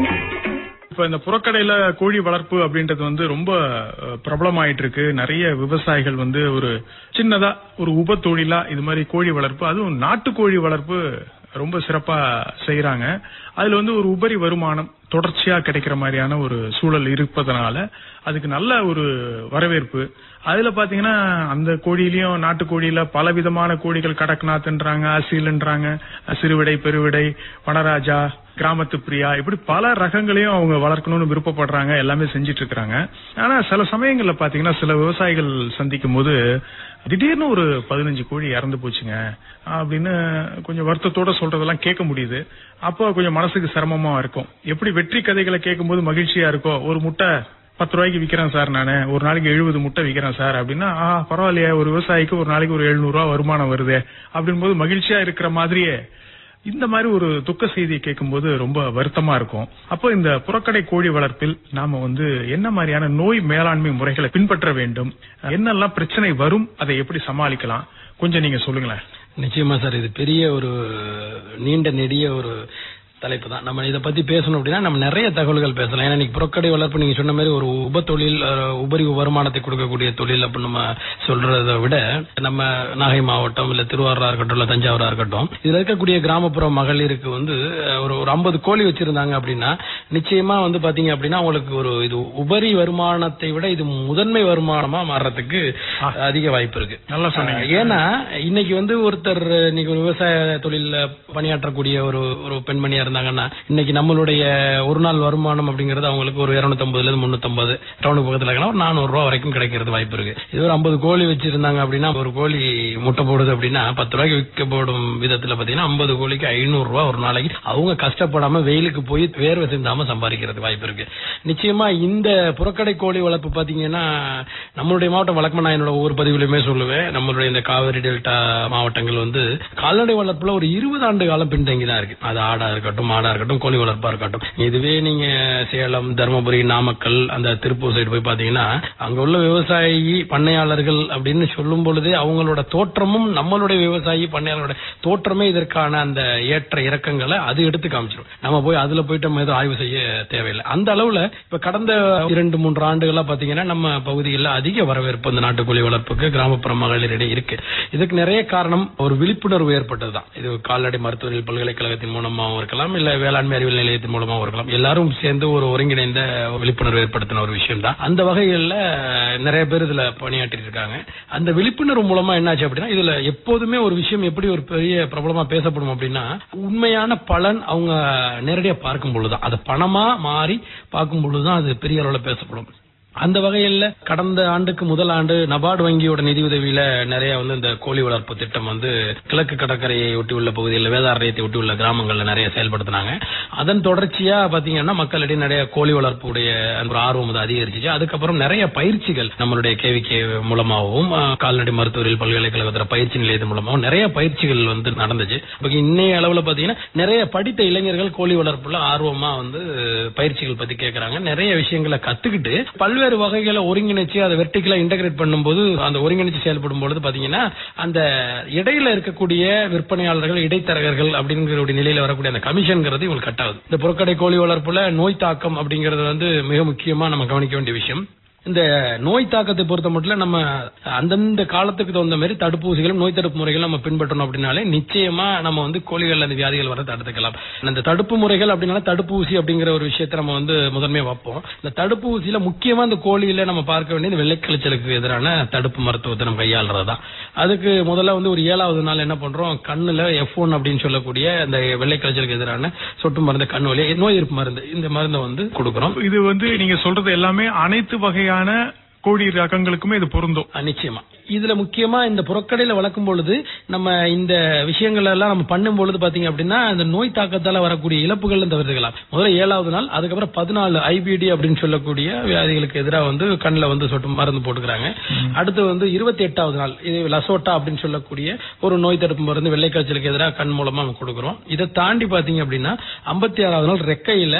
இப்ப இந்த புறக்கடையில கோழி வளர்ப்பு அப்படின்றது வந்து ரொம்ப அஹ், பிரபலமாயிட்டு இருக்கு நிறைய விவசாயிகள் வந்து ஒரு சின்னதா ஒரு உப தொழிலா இது மாதிரி கோழி வளர்ப்பு அதுவும் நாட்டுக்கோழி வளர்ப்பு ரொம்ப சிறப்பா செய்யறாங்க அதுல வந்து ஒரு உபரி வருமானம் தொடர்ச்சியா கிடைக்கிற மாதிரியான ஒரு சூழல் இருப்பதனால அதுக்கு நல்ல ஒரு வரவேற்பு அதுல பாத்தீங்கன்னா அந்த கோழியிலயும் நாட்டுக்கோழியில பல விதமான கோழிகள் கடக்நாத்ன்றாங்க அசீல்ன்றாங்க சிறுவிடை பெருவிடை வனராஜா கிராமத்து பிரியா இப்படி பல ரகங்களையும் அவங்க வளர்க்கணும்னு விருப்பப்படுறாங்க எல்லாமே செஞ்சிட்டு இருக்காங்க ஆனா சில சமயங்கள்ல பாத்தீங்கன்னா சில விவசாயிகள் சந்திக்கும் போது திடீர்னு ஒரு பதினஞ்சு கோழி இறந்து போச்சுங்க அப்படின்னு கொஞ்சம் வருத்தத்தோட சொல்றதெல்லாம் கேட்க முடியுது அப்போ கொஞ்சம் மனசுக்கு சிரமமா இருக்கும் எப்படி வெற்றி கதைகளை கேட்கும்போது மகிழ்ச்சியா இருக்கோ ஒரு முட்டை பத்து ரூபாய்க்கு விக்கிறேன் சார் நானு ஒரு நாளைக்கு எழுபது முட்டை விக்கிறேன் சார் அப்படின்னா ஆ பரவாயில்லையே ஒரு விவசாயிக்கு ஒரு நாளைக்கு ஒரு எழுநூறு ரூபாய் வருமானம் வருதே அப்படின் போது மகிழ்ச்சியா இருக்கிற மாதிரியே இந்த மாதிரி ஒரு துக்க செய்தியை கேட்கும்போது ரொம்ப வருத்தமா இருக்கும் அப்போ இந்த புறக்கடை கோழி வளர்ப்பில் நாம வந்து என்ன மாதிரியான நோய் மேலாண்மை முறைகளை பின்பற்ற வேண்டும் என்னெல்லாம் பிரச்சனை வரும் அதை எப்படி சமாளிக்கலாம் கொஞ்சம் நீங்க சொல்லுங்களேன் நிச்சயமா சார் இது பெரிய ஒரு நீண்ட நெடிய ஒரு தலைப்பு தான் நம்ம இதை பத்தி பேசணும் அப்படின்னா நம்ம நிறைய தகவல்கள் பேசலாம் ஏன்னா இன்னைக்கு புறக்கடை வளர்ப்பு நீங்க சொன்ன மாதிரி ஒரு உப தொழில் அஹ், உபரி வருமானத்தை கொடுக்கக்கூடிய தொழில் அப்படின்னு நம்ம சொல்றதை விட நம்ம நாகை மாவட்டம் இல்ல திருவாரூரா இருக்கட்டும் இல்ல தஞ்சாவூரா இருக்கட்டும் இதுல இருக்கக்கூடிய கிராமப்புற மகளிருக்கு வந்து அஹ், ஒரு ஒரு ஐம்பது கோழி வச்சிருந்தாங்க அப்படின்னா நிச்சயமா வந்து பாத்தீங்க அப்படின்னா அவங்களுக்கு ஒரு இது உபரி வருமானத்தை விட இது முதன்மை வருமானமா மாறுறதுக்கு அதிக வாய்ப்பு இருக்கு நல்லா சொன்னீங்க ஏன்னா இன்னைக்கு வந்து ஒருத்தர் இன்னைக்கு ஒரு விவசாய தொழில பணியாற்றக்கூடிய ஒரு ஒரு பெண்மணியா இருந்தாங்கன்னா இன்னைக்கு நம்மளுடைய ஒரு நாள் வருமானம் அப்படிங்கிறது அவங்களுக்கு ஒரு இருநூத்தம்பதுல இருந்து முன்னூத்தம்பது டவுனுக்கு பக்கத்துல இருக்கா ஒரு நானூறு ரூபா வரைக்கும் கிடைக்கிறது வாய்ப்பு இருக்கு இது ஒரு ஐம்பது கோழி வச்சிருந்தாங்க அப்படின்னா ஒரு கோழி முட்டை போடுது அப்படின்னா பத்து ரூபாய்க்கு விற்கப்படும் விதத்துல பாத்தீங்கன்னா ஐம்பது கோழிக்கு ஐநூறு ரூபா ஒரு நாளைக்கு அவங்க கஷ்டப்படாம வெயிலுக்கு போய் வேர்வை சிந்தாம சம்பாதிக்கிறது வாய்ப்பு இருக்கு நிச்சயமா இந்த புறக்கடை கோழி வளர்ப்பு பாத்தீங்கன்னா நம்மளுடைய மாவட்டம் வழக்கமா நான் என்னோட ஒவ்வொரு பதிவுலையுமே சொல்லுவேன் நம்மளுடைய இந்த காவிரி டெல்டா மாவட்டங்கள் வந்து கால்நடை வளர்ப்புல ஒரு இருபது ஆண்டு காலம் பின்தங்கி தான் இருக்கு அது ஆடா இருக்கட்டும் மாடா இருக்கட்டும் கோழி வளர்ப்பா இருக்கட்டும் இதுவே நீங்க சேலம் தருமபுரி நாமக்கல் அந்த திருப்பூர் சைடு போய் பாத்தீங்கன்னா அங்க உள்ள விவசாயி பண்ணையாளர்கள் அப்படின்னு சொல்லும் பொழுதே அவங்களோட தோற்றமும் நம்மளுடைய விவசாயி பண்ணையாளரோட தோற்றமே இதற்கான அந்த ஏற்ற இறக்கங்களை அது எடுத்து காமிச்சிடும் நம்ம போய் அதுல போயிட்டு நம்ம எதுவும் ஆய்வு செய்ய தேவையில்லை அந்த அளவுல இப்ப கடந்த இரண்டு மூன்று ஆண்டுகளா பாத்தீங்கன்னா நம்ம பகுதிகளில் அதிக வரவேற்பு இந்த நாட்டுக்கோழி வளர்ப்புக்கு கிராமப்புற மகளிரிடையே இருக்கு இதுக்கு நிறைய காரணம் ஒரு விழிப்புணர்வு ஏற்பட்டதுதான் இது கால்நடை மருத்துவர்கள் பல்கலைக்கழகத்தின் மூலமாகவும் இருக்கலாம் இல்ல வேளாண்மை அறிவியல் நிலையத்தின் மூலமாகவும் இருக்கலாம் எல்லாரும் சேர்ந்து ஒரு ஒருங்கிணைந்த விழிப்புணர்வு ஏற்படுத்தின ஒரு விஷயம் தான் அந்த வகைகள்ல நிறைய பேர் இதுல பணியாற்றி இருக்காங்க அந்த விழிப்புணர்வு மூலமா என்னாச்சு அப்படின்னா இதுல எப்போதுமே ஒரு விஷயம் எப்படி ஒரு பெரிய பிரபலமா பேசப்படும் அப்படின்னா உண்மையான பலன் அவங்க நேரடியா பார்க்கும் பொழுதுதான் அது பணமா மாறி பார்க்கும் பொழுதுதான் அது பெரிய அளவுல பேசப்படும் அந்த வகையில் கடந்த ஆண்டுக்கு முதல் ஆண்டு நபார்டு வங்கியோட நிதியுதவியில நிறைய வந்து இந்த கோழி வளர்ப்பு திட்டம் வந்து கிழக்கு கடற்கரையை ஒட்டி உள்ள பகுதிகளில் வேதாரண்யத்தை ஒட்டி உள்ள கிராமங்கள்ல நிறைய செயல்படுத்தினாங்க அதன் தொடர்ச்சியா பாத்தீங்கன்னா மக்களிடையே நிறைய கோழி வளர்ப்புடைய ஒரு ஆர்வம் வந்து அதிகரிச்சிச்சு அதுக்கப்புறம் நிறைய பயிற்சிகள் நம்மளுடைய கேவிகே மூலமாகவும் அஹ், கால்நடை மருத்துவர்கள் பல்கலைக்கழகத்துல பயிற்சி நிலையத்தின் மூலமாகவும் நிறைய பயிற்சிகள் வந்து நடந்துச்சு இப்ப இன்னைய அளவுல பாத்தீங்கன்னா நிறைய படித்த இளைஞர்கள் கோழி வளர்ப்புல ஆர்வமா வந்து பயிற்சிகள் பத்தி கேக்குறாங்க நிறைய விஷயங்களை கத்துக்கிட்டு பல்வேறு வகைகளை ஒருங்கிணைச்சு அதை வெர்டிகலா இன்டகிரேட் பண்ணும்போது அந்த ஒருங்கிணைச்சு செயல்படும் பொழுது பாத்தீங்கன்னா அந்த இடையில இருக்கக்கூடிய விற்பனையாளர்கள் இடைத்தரகர்கள் அப்படிங்கிற ஒரு நிலையில வரக்கூடிய அந்த கமிஷன்ங்கிறது இவங்களுக்கு கட் ஆகுது இந்த புறக்கடை கோழி வளர்ப்புல நோய் தாக்கம் அப்படிங்கிறது வந்து மிக முக்கியமா நம்ம கவனிக்க வேண்டிய விஷயம் இந்த நோய் தாக்கத்தை பொறுத்த மட்டும் நம்ம அந்தந்த காலத்துக்கு தகுந்த மாதிரி தடுப்பூசிகளும் நோய் தடுப்பு முறைகளும் நம்ம பின்பற்றணும் அப்படின்னாலே நிச்சயமா நம்ம வந்து கோழிகள் அந்த வியாதிகள் வர தடுத்துக்கலாம் அந்த தடுப்பு முறைகள் அப்படின்னால தடுப்பூசி அப்படிங்கிற ஒரு விஷயத்தை நம்ம வந்து முதன்மையா வைப்போம் இந்த தடுப்பூசியில முக்கியமா இந்த கோழியில நம்ம பார்க்க வேண்டியது வெள்ளைக்கழிச்சலுக்கு எதிரான தடுப்பு மருத்துவத்தை நம்ம கையாளுறதுதான் அதுக்கு முதல்ல வந்து ஒரு ஏழாவது நாள் என்ன பண்றோம் கண்ணுல எஃப் ஒன் அப்படின்னு சொல்லக்கூடிய அந்த வெள்ளைக்கழிச்சலுக்கு எதிரான சொட்டு மருந்து கண் வலி நோய் எதிர்ப்பு மருந்து இந்த மருந்தை வந்து கொடுக்குறோம் இது வந்து நீங்க சொல்றது எல்லாமே அனைத்து வகையான கோழி ரகங்களுக்குமே இது பொருந்தும் அஹ் நிச்சயமா இதுல முக்கியமா இந்த புறக்கடையில வளர்க்கும் பொழுது நம்ம இந்த விஷயங்கள் எல்லாம் நம்ம பண்ணும் பொழுது பாத்தீங்க அப்படின்னா இந்த நோய் தாக்கத்தால வரக்கூடிய இழப்புகள் தவிர்த்துக்கலாம் முதல்ல ஏழாவது நாள் அதுக்கப்புறம் பதினாலு ஐபிடி அப்படின்னு சொல்லக்கூடிய வியாதிகளுக்கு எதிராக வந்து கண்ணில் வந்து சொட்டு மருந்து போட்டுக்கிறாங்க அடுத்து வந்து இருபத்தி எட்டாவது நாள் இது லசோட்டா அப்படின்னு சொல்லக்கூடிய ஒரு நோய் தடுப்பு மருந்து வெள்ளைக்காய்ச்சலுக்கு எதிராக கண் மூலமா நம்ம கொடுக்குறோம் இதை தாண்டி பாத்தீங்க அப்படின்னா ஐம்பத்தி ஆறாவது நாள் ரெக்கையில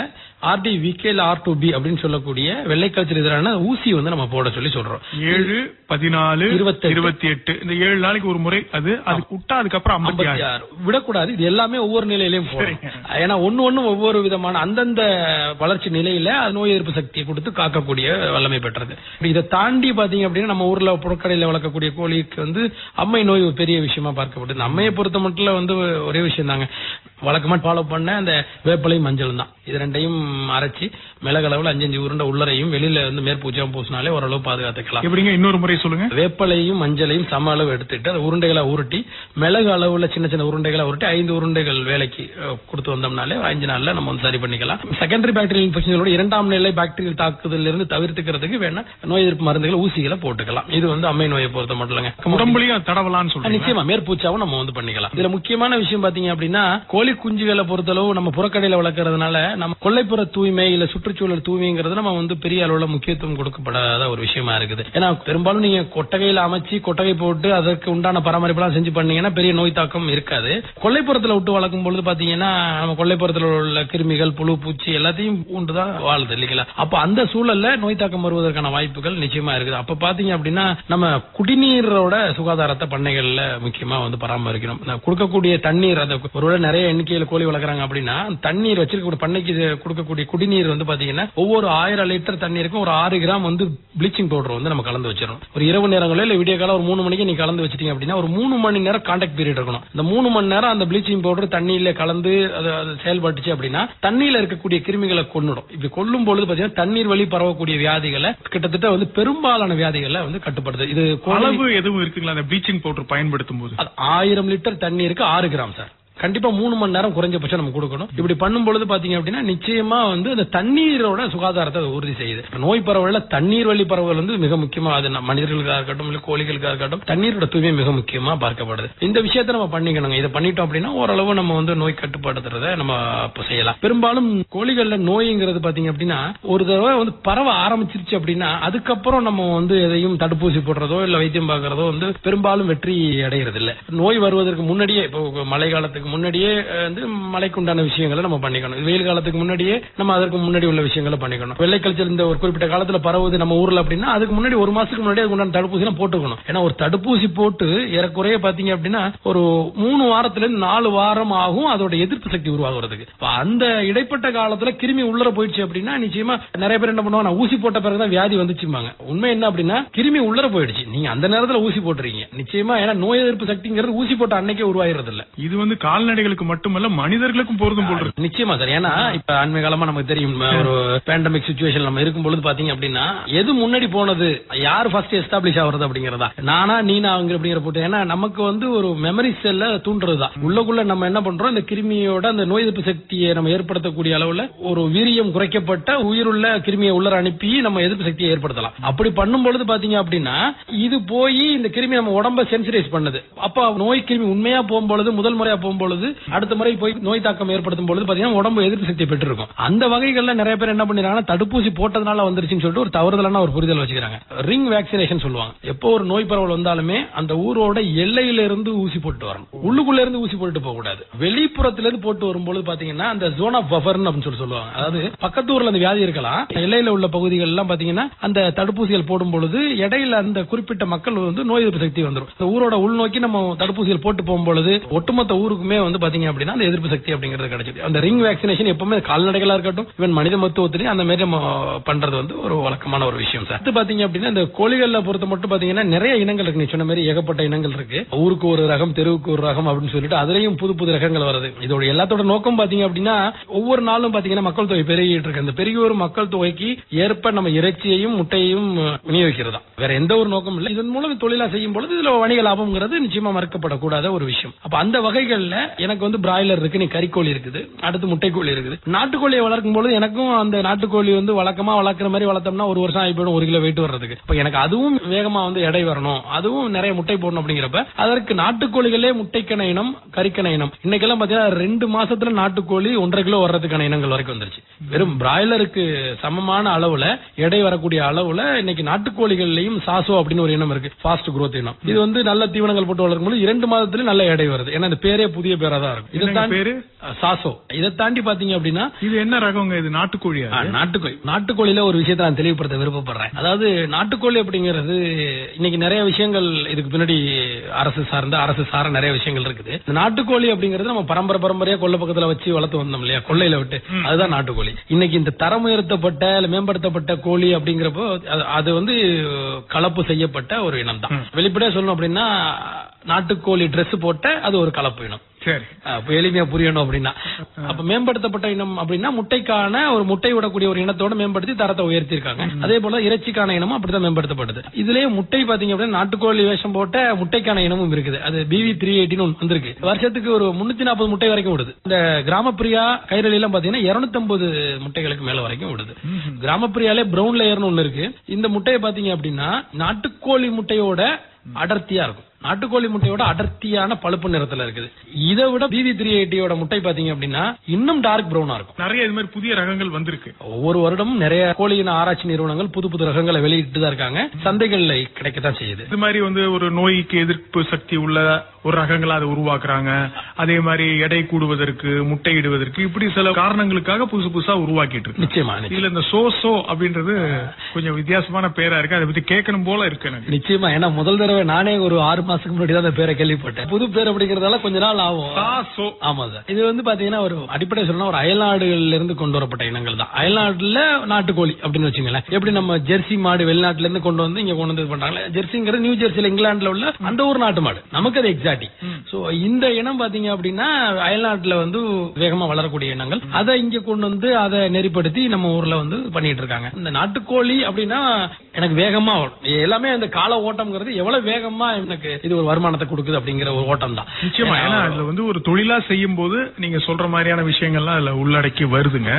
ஆர்டி விகேல ஆர் டு பி அப்படின்னு சொல்லக்கூடிய வெள்ளைக்காய்ச்சல் எதிரான ஊசி வந்து நம்ம போட சொல்லி சொல்றோம் ஏழு பதினாலு இருபத்தெட்டு. இருபத்தி எட்டு இந்த ஏழு நாளைக்கு ஒரு முறை அது அது விட்டா அதுக்கப்புறம் ஐம்பத்தி ஐம்பத்தி ஆறு ஆறு விடக்கூடாது இது எல்லாமே ஒவ்வொரு நிலையிலையும் போடும் ஏன்னா ஒண்ணு ஒண்ணு ஒவ்வொரு விதமான அந்தந்த வளர்ச்சி நிலையில அது நோய் எதிர்ப்பு சக்தியை கொடுத்து காக்கக்கூடிய வல்லமை பெற்றது இதை தாண்டி பாத்தீங்க அப்படின்னா நம்ம ஊர்ல புறக்கடையில வளர்க்கக்கூடிய கோழிக்கு வந்து அம்மை நோய் ஒரு பெரிய விஷயமா பார்க்கப்படுது இந்த அம்மையை பொறுத்த மட்டும் வந்து ஒரே விஷயம் தாங்க வழக்கமா ஃபாலோ பண்ண அந்த வேப்பலை மஞ்சள் தான் இது ரெண்டையும் அரைச்சி மிளகு அளவுல அஞ்சு அஞ்சு உருண்டை உள்ளரையும் வெளியில வந்து மேற்பூச்சியா பூசினாலே ஓரளவு பாதுகாத்துக்கலாம் எப்படிங்க இன்னொரு முறை சொல்லுங்க வேப்பலையும் மஞ்சளையும் சம அளவு எடுத்துட்டு அந்த உருண்டைகளை உருட்டி மிளகு அளவுல சின்ன சின்ன உருண்டைகளை உருட்டி ஐந்து உருண்டைகள் வேலைக்கு அஹ், கொடுத்து வந்தோம்னாலே அஞ்சு நாள்ல நம்ம வந்து சரி பண்ணிக்கலாம் செகண்டரி பாக்டீரியல் இன்ஃபெக்ஷனோட இரண்டாம் நிலை பாக்டீரியல் தாக்குதலில் இருந்து தவிர்த்துக்கிறதுக்கு வேணா நோய் எதிர்ப்பு மருந்துகளை ஊசிகளை போட்டுக்கலாம் இது வந்து அம்மை நோயை பொறுத்த மட்டும் இல்லைங்க உடம்புலயும் தடவலான்னு ஆ, சொல்றீங்க நிச்சயமா மேற்பூச்சாவும் நம்ம வந்து பண்ணிக்கலாம் இதுல முக்கியமான விஷயம் பாத்தீங்க அப்படின்னா கோழி குஞ்சுகளை பொறுத்தளவு நம்ம புறக்கடையில வளர்க்கறதுனால நம்ம கொல்லைப்புற தூய்மை இல்ல சுற்றுச்சூழல் தூய்மைங்கிறது நம்ம வந்து பெரிய அளவுல முக்கியத்துவம் கொடுக்கப்படாத ஒரு விஷயமா இருக்குது ஏன்னா பெரும்பாலும் நீங்க கொட்டகையில அமைச்சு கொட்டகை போட்டு அதற்கு உண்டான பராமரிப்புலாம் செஞ்சு பண்ணீங்கன்னா பெரிய நோய் தாக்கம் இருக்காது கொல்லைப்புறத்துல விட்டு வளர்க்கும் பொழுது பாத்தீங்கன்னா நம்ம கொல்லைப்புறத்துல உள்ள கிருமிகள் புழு பூச்சி எல்லாத்தையும் உண்டுதான் வாழுது இல்லைங்களா அப்ப அந்த சூழல்ல நோய் தாக்கம் வருவதற்கான வாய்ப்புகள் நிச்சயமா இருக்குது அப்ப பாத்தீங்க அப்படின்னா நம்ம குடிநீரோட சுகாதாரத்தை பண்ணைகள்ல முக்கியமா வந்து பராமரிக்கணும் இந்த கொடுக்கக்கூடிய தண்ணீர் அந்த ஒருவேளை நிறைய எண்ணிக்கையில கோழி வளர்க்குறாங்க அப்படின்னா தண்ணீர் வச்சிருக்க பண்ணைக்கு இது கொடுக்கக்கூடிய குடிநீர் வந்து பாத்தீங்கன்னா ஒவ்வொரு ஆயிரம் லிட்டர் தண்ணீருக்கும் ஒரு ஆறு கிராம் வந்து ப்ளீச்சிங் பவுடர் வந்து நம்ம கலந்து வச்சிடணும் ஒரு இரவு நேரங்களில் இல்ல விடிய காலம் ஒரு மூணு மணிக்கு நீங்க கலந்து வச்சிட்டீங்க அப்படின்னா ஒரு மூணு மணி நேரம் கான்டாக்ட் பீரியட் இருக்கணும் இந்த மூணு மணி நேரம் அந்த ப்ளீச்சிங் பவுடர் தண்ணியில கலந்து அது அது செயல்பட்டுச்சு அப்படின்னா தண்ணியில இருக்கக்கூடிய கிருமிகளை கொன்னுடும் இப்படி கொல்லும் பொழுது பாத்தீங்கன்னா தண்ணீர் வழி பரவக்கூடிய வியாதிகளை கிட்டத்தட்ட வந்து பெரும்பாலான வியாதிகளை வந்து கட்டுப்படுது இது கோழி- அளவு எதுவும் இருக்குங்களா அந்த ப்ளீச்சிங் பவுடர் பயன்படுத்தும் போது அது ஆயிரம் லிட்டர் தண்ணீருக்கு ஆறு கிராம் சார் கண்டிப்பா மூணு மணி நேரம் குறைஞ்சபட்சம் நம்ம கொடுக்கணும் இப்படி பண்ணும் பொழுது பாத்தீங்க அப்படின்னா நிச்சயமா வந்து அந்த தண்ணீரோட சுகாதாரத்தை அது உறுதி செய்யுது நோய் பரவல தண்ணீர் வழி பரவல் வந்து மிக முக்கியமா அது நம்ம மனிதர்களுக்காக இருக்கட்டும் இல்ல கோழிகளுக்காக இருக்கட்டும் தண்ணீரோட தூய்மை மிக முக்கியமா பார்க்கப்படுது இந்த விஷயத்தை நம்ம பண்ணிக்கணுங்க இதை பண்ணிட்டோம் அப்படின்னா ஓரளவு நம்ம வந்து நோய் கட்டுப்படுத்துறத நம்ம இப்ப செய்யலாம் பெரும்பாலும் கோழிகள்ல நோய்ங்கிறது பாத்தீங்க அப்படின்னா ஒரு தடவை வந்து பரவ ஆரம்பிச்சிருச்சு அப்படின்னா அதுக்கப்புறம் நம்ம வந்து எதையும் தடுப்பூசி போடுறதோ இல்ல வைத்தியம் பார்க்கறதோ வந்து பெரும்பாலும் வெற்றி அடைகிறது இல்ல நோய் வருவதற்கு முன்னாடியே இப்போ மழை காலத்துக்கு முன்னாடியே அஹ், வந்து மழைக்குண்டான விஷயங்களை நம்ம பண்ணிக்கணும் வெயில் காலத்துக்கு முன்னாடியே நம்ம அதற்கு முன்னாடி உள்ள விஷயங்களை பண்ணிக்கணும் வெள்ளை கல்ச்சர் இந்த ஒரு குறிப்பிட்ட காலத்துல பரவுது நம்ம ஊர்ல அப்படின்னா அதுக்கு முன்னாடி ஒரு மாசத்துக்கு முன்னாடி அதுக்கு உண்டான தடுப்பூசி எல்லாம் போட்டுக்கணும் ஏன்னா ஒரு தடுப்பூசி போட்டு ஏறக்குறைய பாத்தீங்க அப்படின்னா ஒரு மூணு வாரத்துல இருந்து நாலு வாரம் ஆகும் அதோட எதிர்ப்பு சக்தி உருவாகுறதுக்கு அப்ப அந்த இடைப்பட்ட காலத்துல கிருமி உள்ளர போயிடுச்சு அப்படின்னா நிச்சயமா நிறைய பேர் என்ன பண்ணுவாங்க நான் ஊசி போட்ட பிறகுதான் வியாதி வந்துச்சுமாங்க உண்மை என்ன அப்படின்னா கிருமி உள்ளர போயிடுச்சு நீங்க அந்த நேரத்துல ஊசி போட்டுறீங்க நிச்சயமா ஏன்னா நோய் எதிர்ப்பு சக்திங்கிறது ஊசி போட்ட அன்னைக்கே உருவாகிறது இல்ல இது வந்து கால்நடைகளுக்கு மட்டுமல்ல மனிதர்களுக்கும் பொருந்தும் போல் இருக்கு நிச்சயமா சார் ஏன்னா இப்ப அண்மை காலமா நமக்கு தெரியும் ஒரு பேண்டமிக் சுச்சுவேஷன் நம்ம இருக்கும் பொழுது பாத்தீங்க அப்படின்னா எது முன்னாடி போனது யார் ஃபர்ஸ்ட் எஸ்டாப்ளிஷ் ஆகுறது அப்படிங்கறதா நானா நீனா அவங்க அப்படிங்கிற போட்டு ஏன்னா நமக்கு வந்து ஒரு மெமரி செல்ல தூண்டுறதுதான் உள்ளக்குள்ள நம்ம என்ன பண்றோம் இந்த கிருமியோட அந்த நோய் எதிர்ப்பு சக்தியை நம்ம ஏற்படுத்தக்கூடிய அளவுல ஒரு வீரியம் குறைக்கப்பட்ட உயிருள்ள கிருமியை உள்ளர அனுப்பி நம்ம எதிர்ப்பு சக்தியை ஏற்படுத்தலாம் அப்படி பண்ணும் பொழுது பாத்தீங்க அப்படின்னா இது போய் இந்த கிருமி நம்ம உடம்ப சென்சிடைஸ் பண்ணுது அப்ப நோய் கிருமி உண்மையா போகும்பொழுது முதல் முறையா போகும்பொழுது அடுத்த முறை போய் நோய் தாக்கம் ஏற்படுத்தும் பொழுது பாத்தீங்கன்னா உடம்பு எதிர்ப்பு சக்தி பெற்றிருக்கும் அந்த வகைகள்ல நிறைய பேர் என்ன பண்ணிருக்காங்கன்னா தடுப்பூசி போட்டதுனால வந்துருச்சுன்னு சொல்லிட்டு ஒரு தவறுதலான ஒரு புரிதல் வச்சுக்கிறாங்க ரிங் வேக்சினேஷன் சொல்லுவாங்க எப்போ ஒரு நோய் பரவல் வந்தாலுமே அந்த ஊரோட எல்லையில இருந்து ஊசி போட்டு வரணும் உள்ளுக்குள்ள இருந்து ஊசி போட்டுட்டு போக கூடாது வெளிப்புறத்துல இருந்து போட்டு வரும்பொழுது பாத்தீங்கன்னா அந்த ஜோன் ஆஃப் பஃபர்னு அப்படின்னு சொல்லி சொல்லுவாங்க அதாவது பக்கத்து ஊர்ல அந்த வியாதி இருக்கலாம் எல்லையில உள்ள பகுதிகள் எல்லாம் பாத்தீங்கன்னா அந்த தடுப்பூசிகள் போடும் பொழுது இடையில அந்த குறிப்பிட்ட மக்கள் வந்து நோய் எதிர்ப்பு சக்தி வந்துரும் இந்த ஊரோட உள்நோக்கி நம்ம தடுப்பூசிகள் போட்டு போகும்பொழுது ஒட்டுமொத்த ஊருக்குமே வந்து பாத்தீங்க அப்படின்னா அந்த எதிர்ப்பு சக்தி அப்படிங்கிறது கிடைச்சது அந்த ரிங் வேக்சினேஷன் எப்பவுமே கால்நடைகளா இருக்கட்டும் இவன் மனித மருத்துவத்திலையும் அந்த மாதிரி நம்ம பண்றது வந்து ஒரு வழக்கமான ஒரு விஷயம் சார் அடுத்து பாத்தீங்க அப்படின்னா இந்த கோழிகள்ல பொறுத்த மட்டும் பாத்தீங்கன்னா நிறைய இனங்கள் இருக்கு நீ சொன்ன மாதிரி ஏகப்பட்ட இனங்கள் இருக்கு ஊருக்கு ஒரு ரகம் தெருவுக்கு ஒரு ரகம் அப்படின்னு சொல்லிட்டு அதுலயும் புது புது ரகங்கள் வருது இதோட எல்லாத்தோட நோக்கம் பாத்தீங்க அப்படின்னா ஒவ்வொரு நாளும் பாத்தீங்கன்னா மக்கள் தொகை பெருகிட்டு இருக்கு அந்த பெருகி வரும் மக்கள் தொகைக்கு ஏற்ப நம்ம இறைச்சியையும் முட்டையையும் விநியோகிக்கிறதா வேற எந்த ஒரு நோக்கம் இல்லை இதன் மூலம் தொழிலா செய்யும் பொழுது இதுல வணிக லாபம்ங்கிறது நிச்சயமா மறுக்கப்படக்கூடாத ஒரு விஷயம் அப்ப அந்த வகைகள்ல எனக்கு வந்து பிராய்லர் இருக்கு நீ கறிக்கோழி இருக்குது அடுத்து முட்டைக்கோழி இருக்குது நாட்டுக்கோழியை வளர்க்கும் பொழுது எனக்கும் அந்த நாட்டுக்கோழி வந்து வழக்கமா வளர்க்குற மாதிரி வளர்த்தோம்னா ஒரு வருஷம் ஆகி போயிடும் ஒரு கிலோ வெயிட் வர்றதுக்கு இப்ப எனக்கு அதுவும் வேகமா வந்து எடை வரணும் அதுவும் நிறைய முட்டை போடணும் அப்படிங்கிறப்ப அதற்கு நாட்டுக்கோழிகளே முட்டைக்கண இனம் கறிக்கண இனம் இன்னைக்கெல்லாம் பாத்தீங்கன்னா ரெண்டு மாசத்துல நாட்டுக்கோழி ஒன்றரை கிலோ வர்றதுக்கான இனங்கள் வரைக்கும் வந்துருச்சு வெறும் பிராய்லருக்கு சமமான அளவுல எடை வரக்கூடிய அளவுல இன்னைக்கு நாட்டுக்கோழிகள்லயும் சாசோ அப்படின்னு ஒரு இனம் இருக்கு ஃபாஸ்ட் growth இனம் இது வந்து நல்ல தீவனங்கள் போட்டு வளர்க்கும் போது இரண்டு மாதத்துல நல்ல எடை வருது ஏன்னா இந்த பேரே புதிய புதிய பேரா தான் இருக்கும் இதை என்னங்க தாண்டி பேரு? சாசோ இதை தாண்டி பாத்தீங்க அப்படின்னா இது என்ன ரகங்க இது நாட்டுக்கோழியா ஆ, நாட்டுக்கோழி நாட்டுக்கோழியில ஒரு விஷயத்தை நான் தெளிவுபடுத்த விருப்பப்படுறேன் அதாவது நாட்டுக்கோழி அப்படிங்கிறது இன்னைக்கு நிறைய விஷயங்கள் இதுக்கு பின்னாடி அரசு சார்ந்த அரசு சார நிறைய விஷயங்கள் இருக்குது இந்த நாட்டுக்கோழி அப்படிங்கிறது நம்ம பரம்பரை பரம்பரையா கொல்லை பக்கத்துல வச்சு வளர்த்து வந்தோம் இல்லையா கொள்ளையில விட்டு அதுதான் நாட்டுக்கோழி இன்னைக்கு இந்த தரம் உயர்த்தப்பட்ட இல்ல மேம்படுத்தப்பட்ட கோழி அப்படிங்கிறப்போ அது- அது வந்து கலப்பு செய்யப்பட்ட ஒரு இனம் தான் வெளிப்படையா சொல்லணும் அப்படின்னா நாட்டுக்கோழி Dress போட்ட அது ஒரு கலப்பு இனம் சரி அப்ப எளிமையா புரியணும் அப்படின்னா அப்ப மேம்படுத்தப்பட்ட இனம் அப்படின்னா முட்டைக்கான ஒரு முட்டை விடக்கூடிய ஒரு இனத்தோட மேம்படுத்தி தரத்தை உயர்த்தி இருக்காங்க அதே போல இறைச்சிக்கான இனமும் அப்படிதான் மேம்படுத்தப்படுது இதுலயே முட்டை பாத்தீங்க அப்படின்னா நாட்டுக்கோழி வேஷம் போட்ட முட்டைக்கான இனமும் இருக்குது அது பிவி த்ரீ எயிட்டின்னு ஒன்று வந்திருக்கு வருஷத்துக்கு ஒரு முன்னூத்தி நாற்பது முட்டை வரைக்கும் விடுது இந்த கிராமப்பிரியா கைரளி எல்லாம் பாத்தீங்கன்னா இருநூத்தி முட்டைகளுக்கு மேல வரைக்கும் விடுது கிராமப்பிரியாலே பிரவுன் லேயர்னு ஒண்ணு இருக்கு இந்த முட்டையை பாத்தீங்க அப்படின்னா நாட்டுக்கோழி முட்டையோட அடர்த்தியா இருக்கும் நாட்டுக்கோழி முட்டையோட அடர்த்தியான பழுப்பு நிறத்துல இருக்குது இதை விட பிவி த்ரீ எயிட்டியோட முட்டை பாத்தீங்க அப்படின்னா இன்னும் டார்க் பிரவுனா இருக்கும் நிறைய இது மாதிரி புதிய ரகங்கள் வந்திருக்கு ஒவ்வொரு வருடமும் நிறைய கோழியின ஆராய்ச்சி நிறுவனங்கள் புது புது ரகங்களை வெளியிட்டு தான் இருக்காங்க சந்தைகள்ல கிடைக்கத்தான் செய்யுது இது மாதிரி வந்து ஒரு நோய்க்கு எதிர்ப்பு சக்தி உள்ள ஒரு ரகங்களா அதை உருவாக்குறாங்க அதே மாதிரி எடை கூடுவதற்கு முட்டையிடுவதற்கு இப்படி சில காரணங்களுக்காக புதுசு புதுசா உருவாக்கிட்டு இருக்கு நிச்சயமா நிச்சயமா. இதுல இந்த சோ சோ அப்படின்றது கொஞ்சம் வித்தியாசமான பேரா இருக்கு அதை பத்தி கேட்கணும் போல இருக்கு எனக்கு நிச்சயமா ஏன்னா முதல் தடவை நானே ஒரு ஆறு மாசத்துக்கு முன்னாடி தான் அந்த பேரை கேள்விப்பட்டேன் புது பேர் அப்படிங்கறதால கொஞ்ச நாள் ஆகும் சா சோ ஆமா சார் இது வந்து பாத்தீங்கன்னா ஒரு அடிப்படை சொல்லணும் ஒரு அயல்நாடுகள்ல இருந்து கொண்டு வரப்பட்ட இனங்கள் தான் அயல்நாட்டுல நாட்டுக்கோழி அப்படின்னு வச்சுங்களேன் எப்படி நம்ம ஜெர்சி மாடு வெளிநாட்டுல இருந்து கொண்டு வந்து இங்க கொண்டு வந்து இது பண்றாங்களே ஜெர்சிங்கிறது நியூ ஜெர்சில இங்கிலாந்துல உள்ள அந்த ஒரு நாட்டு மாடு நமக்கு அது எக்ஸாக்டி சோ இந்த இனம் பாத்தீங்க அப்படின்னா அயல்நாட்டுல வந்து வேகமா வளரக்கூடிய இனங்கள் அதை இங்க கொண்டு வந்து அதை நெறிப்படுத்தி நம்ம ஊர்ல வந்து பண்ணிட்டு இருக்காங்க இந்த நாட்டுக்கோழி அப்படின்னா எனக்கு வேகமா வரும். எல்லாமே அந்த கால ஓட்டம்ங்கிறது எவ்வளவு வேகமா எனக்கு இது ஒரு வருமானத்தை கொடுக்குது அப்படிங்கிற ஒரு ஓட்டம் தான் நிச்சயமா ஏன்னா அதுல வந்து ஒரு தொழிலா செய்யும் போது நீங்க சொல்ற மாதிரியான விஷயங்கள்லாம் அதுல உள்ளடக்கி வருதுங்க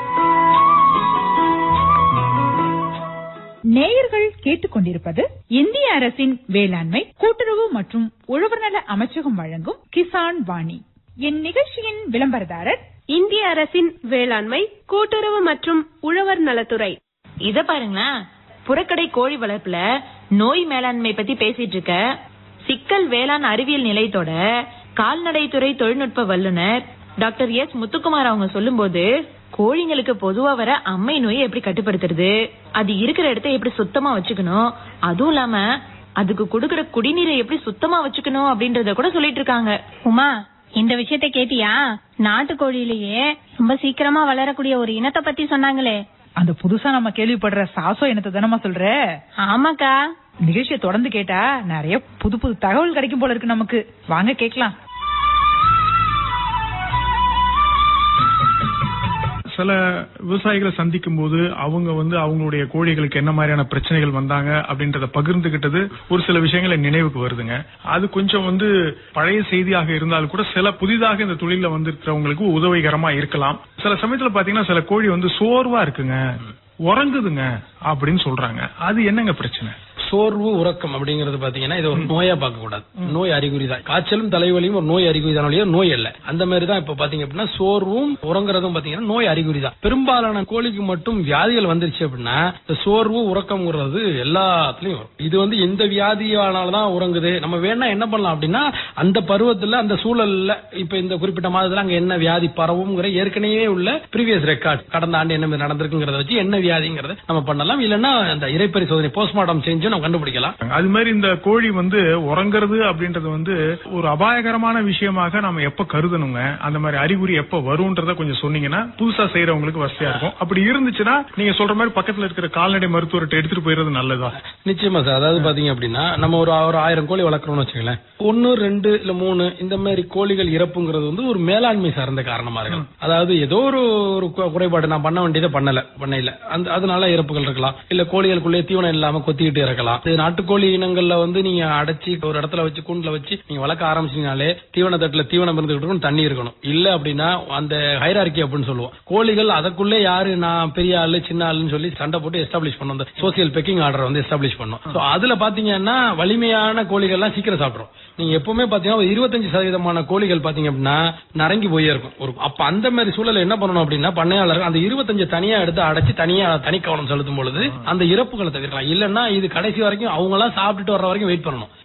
நேயர்கள் கேட்டுக்கொண்டிருப்பது இந்திய அரசின் வேளாண்மை கூட்டுறவு மற்றும் உழவர் நல அமைச்சகம் வழங்கும் கிசான் வாணி இந்நிகழ்ச்சியின் விளம்பரதாரர் இந்திய அரசின் வேளாண்மை கூட்டுறவு மற்றும் உழவர் நலத்துறை இத பாருங்களேன் புறக்கடை கோழி வளர்ப்புல நோய் மேலாண்மை பத்தி பேசிட்டு இருக்க சிக்கல் வேளாண் அறிவியல் நிலையத்தோட கால்நடைத்துறை தொழில்நுட்ப வல்லுனர் டாக்டர் எஸ் முத்துக்குமார் அவங்க சொல்லும்போது கோழிங்களுக்கு பொதுவா வர அம்மை நோயை எப்படி கட்டுப்படுத்துறது அது இருக்கிற இடத்த எப்படி சுத்தமா வச்சுக்கணும் அதுவும் இல்லாம அதுக்கு கொடுக்கிற குடிநீரை எப்படி சுத்தமா வச்சுக்கணும் அப்படின்றத கூட சொல்லிட்டு இருக்காங்க உமா இந்த விஷயத்த கேட்டியா நாட்டுக்கோழியிலேயே ரொம்ப சீக்கிரமா வளரக்கூடிய ஒரு இனத்தை பத்தி சொன்னாங்களே அந்த புதுசா நம்ம கேள்விப்படுற சாசோ இனத்தை தானமா சொல்ற ஆமாக்கா நிகழ்ச்சியை தொடர்ந்து கேட்டா நிறைய புது புது தகவல் கிடைக்கும் போல இருக்கு நமக்கு வாங்க கேக்கலாம் சில விவசாயிகளை சந்திக்கும் போது அவங்க வந்து அவங்களுடைய கோழிகளுக்கு என்ன மாதிரியான பிரச்சனைகள் வந்தாங்க அப்படின்றத பகிர்ந்துகிட்டது ஒரு சில விஷயங்களை நினைவுக்கு வருதுங்க அது கொஞ்சம் வந்து பழைய செய்தியாக இருந்தாலும் கூட சில புதிதாக இந்த தொழில வந்திருக்கிறவங்களுக்கு உதவிகரமா இருக்கலாம் சில சமயத்துல பாத்தீங்கன்னா சில கோழி வந்து சோர்வா இருக்குங்க உறங்குதுங்க அப்படின்னு சொல்றாங்க அது என்னங்க பிரச்சனை சோர்வு உறக்கம் அப்படிங்கறது பாத்தீங்கன்னா இது ஒரு நோயா பார்க்க கூடாது நோய் அறிகுறி தான் காய்ச்சலும் தலைவலியும் ஒரு நோய் அறிகுறி தான் ஒழிய நோய் அல்ல அந்த மாதிரி தான் இப்ப பாத்தீங்க அப்படின்னா சோர்வும் உறங்குறதும் பாத்தீங்கன்னா நோய் அறிகுறி தான் பெரும்பாலான கோழிக்கு மட்டும் வியாதிகள் வந்துருச்சு அப்படின்னா இந்த சோர்வு உறக்கம்ங்கிறது எல்லாத்துலயும் வரும் இது வந்து எந்த வியாதியானால்தான் உறங்குது நம்ம வேணா என்ன பண்ணலாம் அப்படின்னா அந்த பருவத்துல அந்த சூழல்ல இப்ப இந்த குறிப்பிட்ட மாதத்துல அங்க என்ன வியாதி பரவுங்கிற ஏற்கனவே உள்ள ப்ரீவியஸ் ரெக்கார்ட் கடந்த ஆண்டு என்ன மாதிரி நடந்திருக்குங்கிறத வச்சு என்ன வியாதிங்கிறத நம்ம பண்ணலாம் இல்லைன்னா அந்த இறைப்பறி சோதனை போஸ்ட்மார்ட்டம் செஞ்சு நம்ம கண்டுபிடிக்கலாம் அது மாதிரி இந்த கோழி வந்து உறங்குறது அப்படின்றது வந்து ஒரு அபாயகரமான விஷயமாக நாம எப்ப கருதணுங்க அந்த மாதிரி அறிகுறி எப்ப வரும்ன்றத கொஞ்சம் சொன்னீங்கன்னா புதுசா செய்யறவங்களுக்கு வசதியா இருக்கும் அப்படி இருந்துச்சுன்னா நீங்க சொல்ற மாதிரி பக்கத்துல இருக்கிற கால்நடை மருத்துவர்கிட்ட எடுத்துட்டு போயிறது நல்லதா நிச்சயமா சார் அதாவது பாத்தீங்க அப்படின்னா நம்ம ஒரு ஒரு ஆயிரம் கோழி வளர்க்குறோம்னு வச்சுங்களேன் ஒன்னு ரெண்டு இல்ல மூணு இந்த மாதிரி கோழிகள் இறப்புங்கிறது வந்து ஒரு மேலாண்மை சார்ந்த காரணமா இருக்கலாம் அதாவது ஏதோ ஒரு ஒரு கு- குறைபாடு நான் பண்ண வேண்டியதை பண்ணல பண்ணையில அந்த அதனால இறப்புகள் இருக்கலாம் இல்ல கோழிகளுக்குள்ளே தீவனம் இல்லாம கொத்திக்கிட்டு இறக்கலாம் இது நாட்டுக்கோழி இனங்கள்ல வந்து நீங்க அடைச்சி ஒரு இடத்துல வச்சு கூண்டுல வச்சு நீங்க வளர்க்க ஆரம்பிச்சீங்கனாலே தீவன தட்டுல தீவனம் இருந்துகிட்டு இருக்கணும் தண்ணி இருக்கணும் இல்ல அப்படின்னா அந்த ஹைரார்கி அப்படின்னு சொல்லுவோம் கோழிகள் அதற்குள்ளே யாரு நான் பெரிய ஆளு சின்ன ஆளுன்னு சொல்லி சண்டை போட்டு எஸ்டாப்ளிஷ் பண்ணும் அந்த சோசியல் பெக்கிங் ஆர்டர் வந்து எஸ்டாப்ளிஷ் பண்ணும் சோ அதுல பாத்தீங்கன்னா வலிமையான கோழிகள்லாம் சீக்கிரம் சாப்பிடும் நீங்க எப்பவுமே பாத்தீங்கன்னா ஒரு இருபத்தஞ்சு சதவீதமான கோழிகள் பாத்தீங்க அப்படின்னா நரங்கி போயே இருக்கும் ஒரு அப்ப அந்த மாதிரி சூழல்ல என்ன பண்ணணும் அப்படின்னா பண்ணையாளர் அந்த இருபத்தஞ்சு தனியா எடுத்து அடைச்சு தனியா தனி கவனம் செலுத்தும் பொழுது அந்த இறப்புகளை தவிர்க்கலாம் இல்லன்னா இது கடைசி வரைக்கும் அவங்க எல்லாம் சாப்பிட்டுட்டு வர்ற வரைக்கும் வெயிட் பண்ணணும்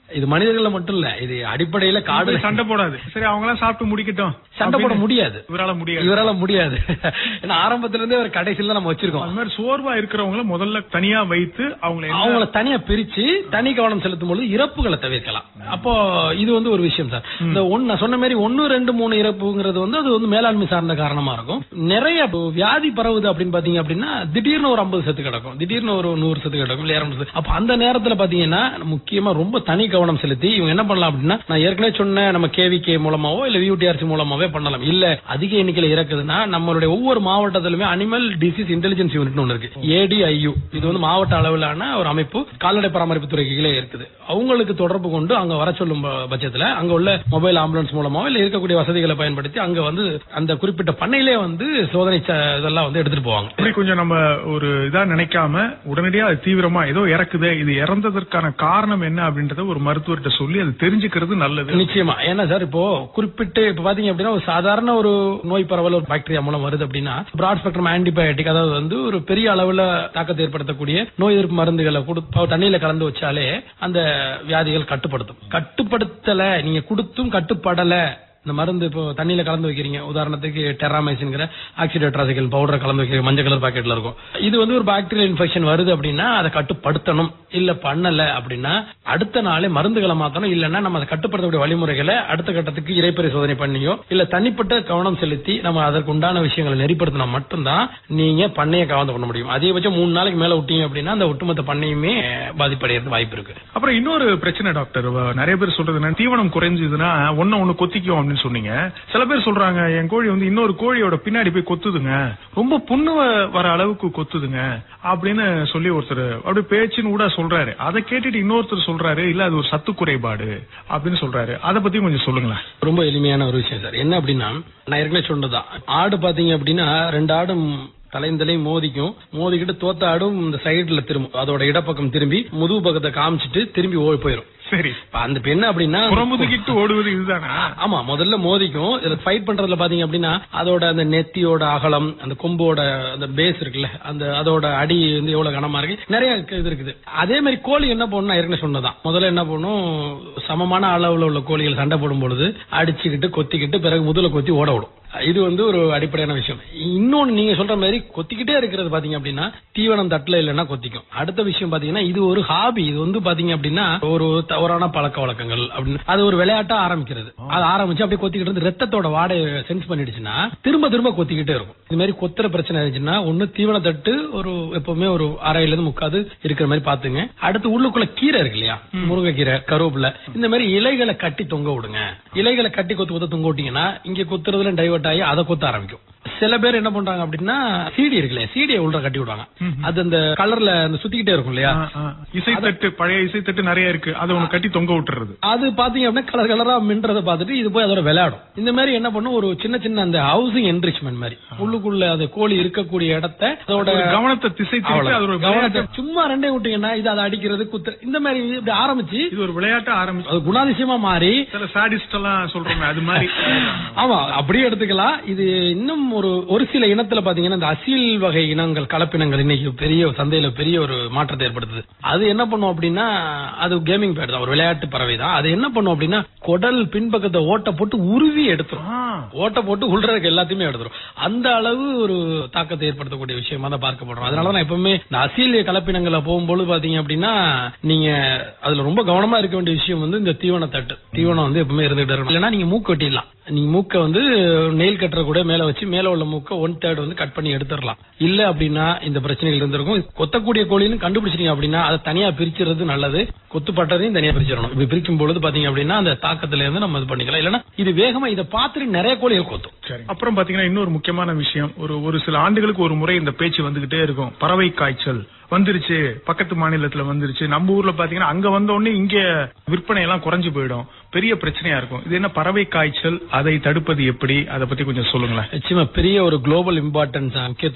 இது மனிதர்கள மட்டும் இல்ல இது அடிப்படையில காடு போய் சண்டை போடாது சரி அவங்க எல்லாம் சாப்பிட்டு முடிக்கட்டும் சண்டை போட அப்படின்னு முடியாது இவரால முடியாது இவரால முடியாது ஏன்னா ஆரம்பத்துல இருந்தே ஒரு கடைசியில தான் நம்ம வச்சிருக்கோம் அது மாதிரி சோர்வா இருக்கிறவங்கள முதல்ல தனியா வைத்து அவங்களை என்ன- அவங்கள தனியா பிரிச்சு தனி கவனம் செலுத்தும் பொழுது இறப்புகளை தவிர்க்கலாம் அப்போ இது வந்து ஒரு விஷயம் சார் இந்த ஒன்னு நான் சொன்ன மாதிரி ஒன்னு ரெண்டு மூணு இறப்புங்கிறது வந்து அது வந்து மேலாண்மை சார்ந்த காரணமா இருக்கும் நிறைய இப்போ வியாதி பரவுது அப்படின்னு பாத்தீங்க அப்படின்னா திடீர்னு ஒரு ஐம்பது செத்து கிடக்கும் திடீர்னு ஒரு நூறு செத்து கிடக்கும் இல்ல இருநூறு செத்து. அப்ப அந்த நேரத்துல பாத்தீங்கன்னா முக்கியமா ரொம்ப தனி கவனம் செலுத்தி இவங்க என்ன பண்ணலாம் அப்படின்னா நான் ஏற்கனவே சொன்ன நம்ம கேவிகே மூலமாவோ இல்ல வியூடிஆர்சி மூலமாவே பண்ணலாம் இல்ல அதிக எண்ணிக்கையில இறக்குதுன்னா நம்மளுடைய ஒவ்வொரு மாவட்டத்திலுமே அனிமல் டிசீஸ் இன்டெலிஜென்ஸ் யூனிட்னு ஒன்று இருக்கு ஏடிஐயு இது வந்து மாவட்ட அளவிலான ஒரு அமைப்பு கால்நடை பராமரிப்பு துறைக்கு கீழே இருக்குது அவங்களுக்கு தொடர்பு கொண்டு அங்க வர சொல்லும் ப- பட்சத்துல அங்க உள்ள மொபைல் ஆம்புலன்ஸ் மூலமாவோ இல்ல இருக்கக்கூடிய வசதிகளை பயன்படுத்தி அங்க வந்து அந்த குறிப்பிட்ட பண்ணையிலே வந்து சோதனை ச- இதெல்லாம் வந்து எடுத்துட்டு போவாங்க அப்படி கொஞ்சம் நம்ம ஒரு இதா நினைக்காம உடனடியா அது தீவிரமா ஏதோ இறக்குதே இது இறந்ததற்கான காரணம் என்ன அப்படின்றத ஒரு மருத்துவர்கிட்ட சொல்லி அது தெரிஞ்சுக்கிறது நல்லது நிச்சயமா ஏன்னா சார் இப்போ குறிப்பிட்டு இப்ப பாத்தீங்க அப்படின்னா ஒரு சாதாரண ஒரு நோய் பரவல் ஒரு பாக்டீரியா மூலம் வருது அப்படின்னா பிராட் ஸ்பெக்ட்ரம் ஆன்டிபயோட்டிக் அதாவது வந்து ஒரு பெரிய அளவுல தாக்கத்தை ஏற்படுத்தக்கூடிய நோய் எதிர்ப்பு மருந்துகளை கொடுத்து தண்ணியில கலந்து வச்சாலே அந்த வியாதிகள் கட்டுப்படுத்தும் கட்டுப்படுத்தல நீங்க கொடுத்தும் கட்டுப்படல இந்த மருந்து இப்போ தண்ணியில கலந்து வைக்கிறீங்க உதாரணத்துக்கு டெராமைசின்ங்கிற ஆக்சிடேட்ராசிக்கல் பவுடர் கலந்து வைக்கிறீங்க மஞ்சள் கலர் பாக்கெட்ல இருக்கும் இது வந்து ஒரு பாக்டீரியல் இன்ஃபெக்ஷன் வருது அப்படின்னா அதை கட்டுப்படுத்தணும் இல்ல பண்ணல அப்படின்னா அடுத்த நாளே மருந்துகளை மாத்தணும் இல்லன்னா நம்ம அதை கட்டுப்படுத்தக்கூடிய வழிமுறைகளை அடுத்த கட்டத்துக்கு இறைப்பறை சோதனை பண்ணியோ இல்ல தனிப்பட்ட கவனம் செலுத்தி நம்ம அதற்கு உண்டான விஷயங்களை நெறிப்படுத்தினா மட்டும்தான் நீங்க பண்ணையை கவனம் பண்ண முடியும் அதிகபட்சம் மூணு நாளைக்கு மேல விட்டீங்க அப்படின்னா அந்த ஒட்டுமொத்த பண்ணையுமே பாதிப்படைகிறது வாய்ப்பு இருக்கு அப்புறம் இன்னொரு பிரச்சனை டாக்டர் வ- நிறைய பேர் சொல்றது என்ன தீவனம் குறைஞ்சதுன்னா ஒண்ணு ஒண்ணு கொத்திக்கும் அப்படின்னு சொன்னீங்க சில பேர் சொல்றாங்க என் கோழி வந்து இன்னொரு கோழியோட பின்னாடி போய் கொத்துதுங்க ரொம்ப புண்ணு வ- வர அளவுக்கு கொத்துதுங்க அப்படின்னு சொல்லி ஒருத்தர் அப்படியே பேச்சுன்னு கூட சொல்றாரு அதை கேட்டுட்டு இன்னொருத்தர் சொல்றாரு இல்ல அது ஒரு சத்து குறைபாடு அப்படின்னு சொல்றாரு அதை பத்தி கொஞ்சம் சொல்லுங்களேன் ரொம்ப எளிமையான ஒரு விஷயம் சார் என்ன அப்படின்னா நான் ஏற்கனவே சொன்னதுதான் ஆடு பாத்தீங்க அப்படின்னா ரெண்டு ஆடும் தலைந்தலையும் மோதிக்கும் மோதிக்கிட்டு தோத்த ஆடும் இந்த சைடுல திரும்பும் அதோட இடப்பக்கம் திரும்பி முதுகு பக்கத்தை காமிச்சிட்டு திரும்பி ஓடி போயிடும் சரி இப்ப அந்த பெண் அப்படின்னா புறமுதுகிட்டு ஓடுவது இதுதானா ஆமா முதல்ல மோதிக்கும் இதுல ஃபைட் பண்றதுல பாத்தீங்க அப்படின்னா அதோட அந்த நெத்தியோட அகலம் அந்த கொம்போட அந்த பேஸ் இருக்குல்ல அந்த அதோட அடி வந்து எவ்வளவு கனமா இருக்கு நிறைய இருக்கு- இது இருக்குது அதே மாதிரி கோழி என்ன பண்ணும் ஏற்கனவே சொன்னதான் முதல்ல என்ன பண்ணும் சமமான அளவுல உள்ள கோழிகள் சண்டை போடும் பொழுது அடிச்சுக்கிட்டு கொத்திக்கிட்டு பிறகு முதல்ல கொத்தி ஓட விடும் இது வந்து ஒரு அடிப்படையான விஷயம் இன்னொன்னு நீங்க சொல்ற மாதிரி கொத்திக்கிட்டே இருக்கிறது பாத்தீங்க அப்படின்னா தீவனம் தட்டுல இல்லைன்னா கொத்திக்கும் அடுத்த விஷயம் பாத்தீங்கன்னா இது ஒரு ஹாபி இது வந்து பாத்தீங்க அப்படின்னா ஒரு தவறான பழக்க வழக்கங்கள் அப்படின்னு அது ஒரு விளையாட்டா ஆரம்பிக்கிறது அது ஆரம்பிச்சு அப்படியே கொத்திக்கிட்டு இருந்து ரத்தத்தோட வாடை சென்ஸ் பண்ணிடுச்சுன்னா திரும்ப திரும்ப கொத்திக்கிட்டே இருக்கும் இது மாதிரி கொத்துற பிரச்சனை இருந்துச்சுன்னா ஒண்ணு தீவன தட்டு ஒரு எப்பவுமே ஒரு அரையில இருந்து முக்காது இருக்கிற மாதிரி பாத்துங்க அடுத்து உள்ளுக்குள்ள கீரை இருக்கு இல்லையா முருங்கைக்கீரை கருவேப்பிலை இந்த மாதிரி இலைகளை கட்டி தொங்க விடுங்க இலைகளை கட்டி கொத்து கொத்து தொங்க விட்டீங்கன்னா இங்க கொத்துறதுல டைவர்ட் ஆகி அதை கொத்த ஆரம்பிக்கும் சில பேர் என்ன பண்றாங்க அப்படின்னா சீடி இருக்குல்ல சீடியை உள்ள கட்டி விடுவாங்க அது அந்த கலர்ல அந்த சுத்திக்கிட்டே இருக்கும் இல்லையா ஆ, ஆ. இசைத்தட்டு பழைய இசைத்தட்டு நிறைய இருக்கு அதை ஒண்ணு கட்டி தொங்க விட்டுறது அது பாத்தீங்க அப்படின்னா கலர் கலரா மின்றத பார்த்துட்டு இது போய் அதோட விளையாடும் இந்த மாதிரி என்ன பண்ணும் ஒரு சின்ன சின்ன அந்த ஹவுசிங் என்ரிச்மெண்ட் மாதிரி உள்ளுக்குள்ள அந்த கோழி இருக்கக்கூடிய இடத்த அதோட ஒரு கவனத்தை திசை திருப்பி அவ்வளவு. அது ஒரு கவனத்தை விளையாட்டு- சும்மா ரெண்டே விட்டீங்கன்னா இது அதை அடிக்கிறது குத்து இந்த மாதிரி இப்படி ஆரம்பிச்சு இது ஒரு விளையாட்டா ஆரம்பிச்சு அது குணாதிசயமா மாறி சில சாடிஸ்ட் எல்லாம் சொல்றோமே அது மாதிரி ஆமா அப்படியே எடுத்துக்கலாம் இது இன்னும் ஒரு ஒரு சில இனத்துல பாத்தீங்கன்னா இந்த அசீல் வகை இனங்கள் கலப்பினங்கள் இன்னைக்கு பெரிய சந்தையில பெரிய ஒரு மாற்றத்தை ஏற்படுத்துது அது என்ன பண்ணும் அப்படின்னா அது கேமிங் பேட் தான் ஒரு விளையாட்டு பறவை தான் அது என்ன பண்ணும் அப்படின்னா குடல் பின்பக்கத்தை ஓட்ட போட்டு உருவி எடுத்துரும் ஆ. ஓட்ட போட்டு உள்றதுக்கு எல்லாத்தையுமே எடுத்துரும் அந்த அளவு ஒரு தாக்கத்தை ஏற்படுத்தக்கூடிய விஷயமா தான் பார்க்கப்படுறோம் அதனால தான் எப்பவுமே இந்த அசீலிய கலப்பினங்களை போகும்போது பாத்தீங்க அப்படின்னா நீங்க அதுல ரொம்ப கவனமா இருக்க வேண்டிய விஷயம் வந்து இந்த தீவன தட்டு தீவனம் வந்து எப்பவுமே இருந்துகிட்டு இருக்கணும் இல்லைன்னா நீங்க மூக்கு வெட்டிடலாம் நீங்க மூக்கை வந்து நெயில் கட்டுற கூட மேல வச்சு மேல உள்ள மூக்கை ஒன் தேர்ட் வந்து கட் பண்ணி எடுத்துடலாம் இல்ல அப்படின்னா இந்த பிரச்சனைகள் இருந்திருக்கும் கொத்தக்கூடிய கோழின்னு கண்டுபிடிச்சிட்டீங்க அப்படின்னா அதை தனியா பிரிச்சுறது நல்லது கொத்துப்பட்டதையும் தனியா பிரிச்சிடணும் இப்படி பிரிக்கும் பொழுது பாத்தீங்க அப்படின்னா அந்த தாக்கத்துல இருந்து நம்ம இது பண்ணிக்கலாம் இல்லைன்னா இது வேகமா இதை பார்த்துட்டு நிறைய கோழிகள் கொத்தும் சரி அப்புறம் பாத்தீங்கன்னா இன்னொரு முக்கியமான விஷயம் ஒரு ஒரு சில ஆண்டுகளுக்கு ஒரு முறை இந்த பேச்சு வந்துகிட்டே இருக்கும் பறவை காய்ச்சல் வந்துருச்சு பக்கத்து மாநிலத்துல வந்துருச்சு நம்ம ஊர்ல பாத்தீங்கன்னா அங்க வந்த உடனே இங்க விற்பனை எல்லாம் குறைஞ்சு போயிடும் பெரிய பிரச்சனையா இருக்கும் இது என்ன பறவை காய்ச்சல் அதை தடுப்பது எப்படி அதை பத்தி கொஞ்சம் சொல்லுங்களேன் நிச்சயமா பெரிய ஒரு குளோபல் இம்பார்ட்டன்ஸ் முக்கியத்துவம்